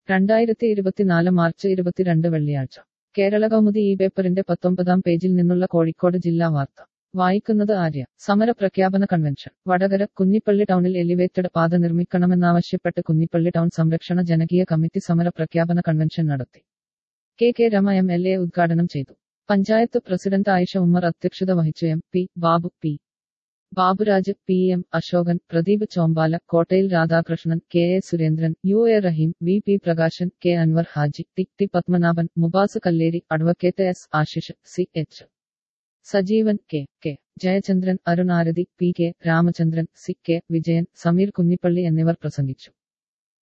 രണ്ടായിരത്തി ഇരുപത്തിനാല് മാർച്ച് ഇരുപത്തിരണ്ട് വെള്ളിയാഴ്ച കേരള കൗമുദി ഈ പേപ്പറിന്റെ പത്തൊമ്പതാം പേജിൽ നിന്നുള്ള കോഴിക്കോട് ജില്ലാ വാർത്ത വായിക്കുന്നത് ആര്യ സമര പ്രഖ്യാപന കൺവെൻഷൻ വടകര കുന്നിപ്പള്ളി ടൗണിൽ എലിവേറ്റഡ് പാത നിർമ്മിക്കണമെന്നാവശ്യപ്പെട്ട് കുന്നിപ്പള്ളി ടൗൺ സംരക്ഷണ ജനകീയ കമ്മിറ്റി സമര പ്രഖ്യാപന കൺവെൻഷൻ നടത്തി K K Rema M L A ഉദ്ഘാടനം ചെയ്തു പഞ്ചായത്ത് പ്രസിഡന്റ് ആയിഷ ഉമ്മർ അധ്യക്ഷത വഹിച്ചു M P Babu P Baburaj P M Ashokan Pradeep Chombala Kottayil Radhakrishnan K A Surendran U A Rahim V P Prakashan K Anwar Haji T T Padmanabhan Mubas Kalleri advocate S Ashish C H Sajeevan K K Jayachandran Arunarathi P K Ramachandran C K Vijayan Sameer Kunhippalli എന്നിവർ പ്രസംഗിച്ചു